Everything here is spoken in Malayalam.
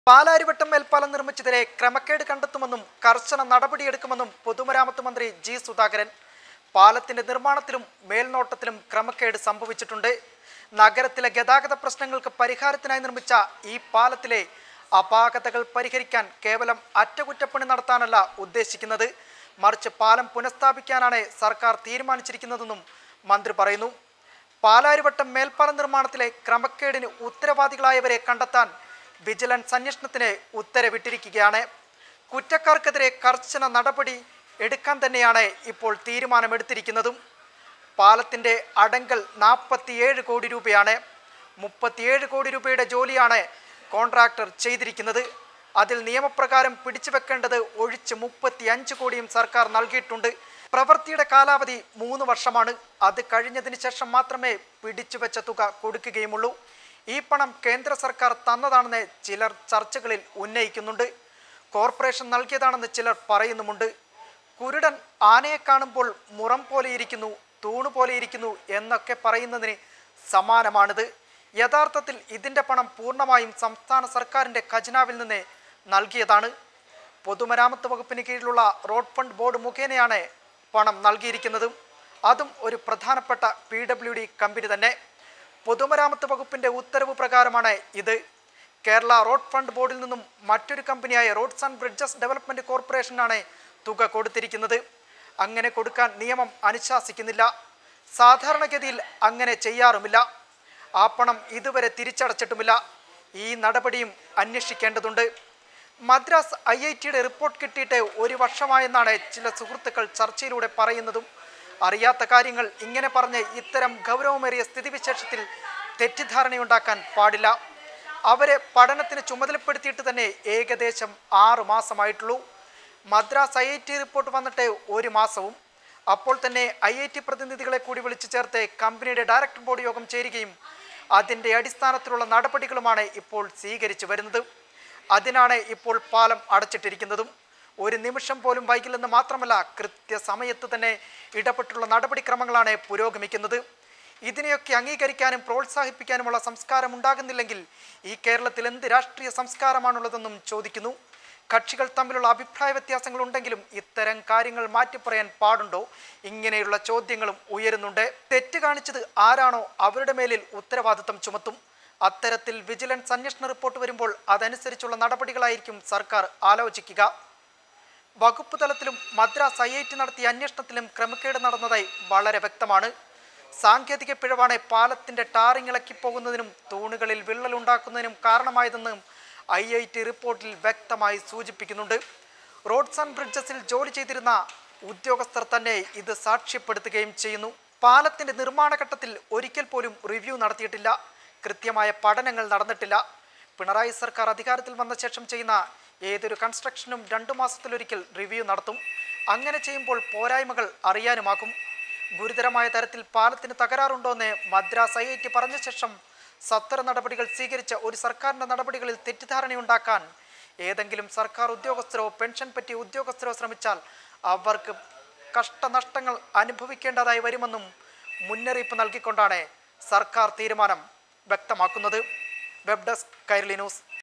പാലാരിവട്ടം മേൽപ്പാലം നിർമ്മിച്ചതിലെ ക്രമക്കേട് കണ്ടെത്തുമെന്നും കർശന നടപടിയെടുക്കുമെന്നും പൊതുമരാമത്ത് മന്ത്രി ജി സുധാകരൻ പാലത്തിന്റെ നിർമ്മാണത്തിലും മേൽനോട്ടത്തിലും ക്രമക്കേട് സംഭവിച്ചിട്ടുണ്ട് നഗരത്തിലെ ഗതാഗത പ്രശ്നങ്ങൾക്ക് പരിഹാരത്തിനായി നിർമ്മിച്ച ഈ പാലത്തിലെ അപാകതകൾ പരിഹരിക്കാൻ കേവലം അറ്റകുറ്റപ്പണി നടത്താനല്ല ഉദ്ദേശിക്കുന്നത് മറിച്ച് പാലം പുനഃസ്ഥാപിക്കാനാണ് സർക്കാർ തീരുമാനിച്ചിരിക്കുന്നതെന്നും മന്ത്രി പറയുന്നു പാലാരിവട്ടം മേൽപ്പാലം നിർമ്മാണത്തിലെ ക്രമക്കേടിന് ഉത്തരവാദികളായവരെ കണ്ടെത്താൻ വിജിലൻസ് അന്വേഷണത്തിന് ഉത്തരവിട്ടിരിക്കുകയാണ് കുറ്റക്കാർക്കെതിരെ കർശന നടപടി എടുക്കാൻ തന്നെയാണ് ഇപ്പോൾ തീരുമാനമെടുത്തിരിക്കുന്നതും പാലത്തിന്റെ അടങ്കൽ നാൽപ്പത്തിയേഴ് കോടി രൂപയാണ് മുപ്പത്തിയേഴ് കോടി രൂപയുടെ ജോലിയാണ് കോൺട്രാക്ടർ ചെയ്തിരിക്കുന്നത് അതിൽ നിയമപ്രകാരം പിടിച്ചുവെക്കേണ്ടത് ഒഴിച്ച് മുപ്പത്തി അഞ്ച് കോടിയും സർക്കാർ നൽകിയിട്ടുണ്ട് പ്രവൃത്തിയുടെ കാലാവധി മൂന്ന് വർഷമാണ് അത് കഴിഞ്ഞതിന് ശേഷം മാത്രമേ പിടിച്ചുവെച്ച തുക കൊടുക്കുകയുമുള്ളൂ ഈ പണം കേന്ദ്ര സർക്കാർ തന്നതാണെന്ന് ചിലർ ചർച്ചകളിൽ ഉന്നയിക്കുന്നുണ്ട് കോർപ്പറേഷൻ നൽകിയതാണെന്ന് ചിലർ പറയുന്നുമുണ്ട് കുരുടൻ ആനയെ കാണുമ്പോൾ മുറം പോലെ ഇരിക്കുന്നു തൂണ് പോലെ ഇരിക്കുന്നു എന്നൊക്കെ പറയുന്നതിന് സമാനമാണിത് യഥാർത്ഥത്തിൽ ഇതിൻ്റെ പണം പൂർണ്ണമായും സംസ്ഥാന സർക്കാരിൻ്റെ ഖജനാവിൽ നിന്ന് നൽകിയതാണ് പൊതുമരാമത്ത് വകുപ്പിന് കീഴിലുള്ള റോഡ് ഫണ്ട് ബോർഡ് മുഖേനയാണ് പണം നൽകിയിരിക്കുന്നതും അതും ഒരു പ്രധാനപ്പെട്ട പി ഡബ്ല്യു ഡി കമ്പനി തന്നെ പൊതുമരാമത്ത് വകുപ്പിന്റെ ഉത്തരവ് പ്രകാരമാണ് ഇത് കേരള റോഡ് ഫണ്ട് ബോർഡിൽ നിന്നും മറ്റൊരു കമ്പനിയായ റോഡ്സ് ആൻഡ് ബ്രിഡ്ജസ് ഡെവലപ്മെന്റ് കോർപ്പറേഷനാണ് തുക കൊടുത്തിരിക്കുന്നത് അങ്ങനെ കൊടുക്കാൻ നിയമം അനുശാസിക്കുന്നില്ല സാധാരണഗതിയിൽ അങ്ങനെ ചെയ്യാറുമില്ല ആ പണം ഇതുവരെ തിരിച്ചടച്ചിട്ടുമില്ല ഈ നടപടിയും അന്വേഷിക്കേണ്ടതുണ്ട് മദ്രാസ് ഐ ഐ ടിയുടെ റിപ്പോർട്ട് കിട്ടിയിട്ട് ഒരു വർഷമായെന്നാണ് ചില സുഹൃത്തുക്കൾ ചർച്ചയിലൂടെ പറയുന്നതും അറിയാത്ത കാര്യങ്ങൾ ഇങ്ങനെ പറഞ്ഞ് ഇത്തരം ഗൗരവമേറിയ സ്ഥിതിവിശേഷത്തിൽ തെറ്റിദ്ധാരണയുണ്ടാക്കാൻ പാടില്ല അവരെ പഠനത്തിന് ചുമതലപ്പെടുത്തിയിട്ട് തന്നെ ഏകദേശം ആറ് മാസമായിട്ടുള്ളൂ Madras I I T report വന്നിട്ട് ഒരു മാസവും അപ്പോൾ തന്നെ ഐ ഐ ടി പ്രതിനിധികളെ കൂടി വിളിച്ചു ചേർത്ത് കമ്പനിയുടെ ഡയറക്ടർ ബോർഡ് യോഗം ചേരുകയും അതിൻ്റെ അടിസ്ഥാനത്തിലുള്ള നടപടികളുമാണ് ഇപ്പോൾ സ്വീകരിച്ചു വരുന്നത് അതിനാണ് ഇപ്പോൾ പാലം അടച്ചിട്ടിരിക്കുന്നതും ഒരു നിമിഷം പോലും വൈകില്ലെന്ന് മാത്രമല്ല കൃത്യസമയത്ത് തന്നെ ഇടപെട്ടുള്ള നടപടിക്രമങ്ങളാണ് പുരോഗമിക്കുന്നത് ഇതിനെയൊക്കെ അംഗീകരിക്കാനും പ്രോത്സാഹിപ്പിക്കാനുമുള്ള സംസ്കാരം ഉണ്ടാകുന്നില്ലെങ്കിൽ ഈ കേരളത്തിൽ എന്ത് രാഷ്ട്രീയ സംസ്കാരമാണുള്ളതെന്നും ചോദിക്കുന്നു കക്ഷികൾ തമ്മിലുള്ള അഭിപ്രായ വ്യത്യാസങ്ങൾ ഉണ്ടെങ്കിലും ഇത്തരം കാര്യങ്ങൾ മാറ്റിപ്പറയാൻ പാടുണ്ടോ ഇങ്ങനെയുള്ള ചോദ്യങ്ങളും ഉയരുന്നുണ്ട് തെറ്റ് കാണിച്ചത് ആരാണോ അവരുടെ മേലിൽ ഉത്തരവാദിത്തം ചുമത്തും അത്തരത്തിൽ വിജിലൻസ് അന്വേഷണ റിപ്പോർട്ട് വരുമ്പോൾ അതനുസരിച്ചുള്ള നടപടികളായിരിക്കും സർക്കാർ ആലോചിക്കുക വകുപ്പ് തലത്തിലും മദ്രാസ് ഐ ഐ ടി നടത്തിയ അന്വേഷണത്തിലും ക്രമക്കേട് നടന്നതായി വളരെ വ്യക്തമാണ് സാങ്കേതിക പിഴവാണ് പാലത്തിന്റെ ടാറിങ് ഇളക്കി പോകുന്നതിനും തൂണുകളിൽ വിള്ളലുണ്ടാക്കുന്നതിനും കാരണമായതെന്നും ഐ ഐ ടി റിപ്പോർട്ടിൽ വ്യക്തമായി സൂചിപ്പിക്കുന്നുണ്ട് റോഡ്സ് ആൻഡ് ബ്രിഡ്ജസിൽ ജോലി ചെയ്തിരുന്ന ഉദ്യോഗസ്ഥർ തന്നെ ഇത് സാക്ഷ്യപ്പെടുത്തുകയും ചെയ്യുന്നു പാലത്തിന്റെ നിർമ്മാണ ഘട്ടത്തിൽ ഒരിക്കൽ പോലും റിവ്യൂ നടത്തിയിട്ടില്ല കൃത്യമായ പഠനങ്ങൾ നടന്നിട്ടില്ല പിണറായി സർക്കാർ അധികാരത്തിൽ വന്ന ശേഷം ചെയ്യുന്ന ഏതൊരു കൺസ്ട്രക്ഷനും രണ്ടു മാസത്തിലൊരിക്കൽ റിവ്യൂ നടത്തും അങ്ങനെ ചെയ്യുമ്പോൾ പോരായ്മകൾ അറിയാനുമാകും ഗുരുതരമായ തരത്തിൽ പാലത്തിന് തകരാറുണ്ടോയെന്ന് മദ്രാസ് ഐ ഐ ടി പറഞ്ഞ ശേഷം സത്വര നടപടികൾ സ്വീകരിച്ച ഒരു സർക്കാരിന്റെ നടപടികളിൽ തെറ്റിദ്ധാരണയുണ്ടാക്കാൻ ഏതെങ്കിലും സർക്കാർ ഉദ്യോഗസ്ഥരോ പെൻഷൻ പറ്റിയ ഉദ്യോഗസ്ഥരോ ശ്രമിച്ചാൽ അവർക്ക് കഷ്ടനഷ്ടങ്ങൾ അനുഭവിക്കേണ്ടതായി വരുമെന്നും മുന്നറിയിപ്പ് നൽകിക്കൊണ്ടാണ് സർക്കാർ തീരുമാനം വ്യക്തമാക്കുന്നത് വെബ് ഡെസ്ക് കൈരളി ന്യൂസ്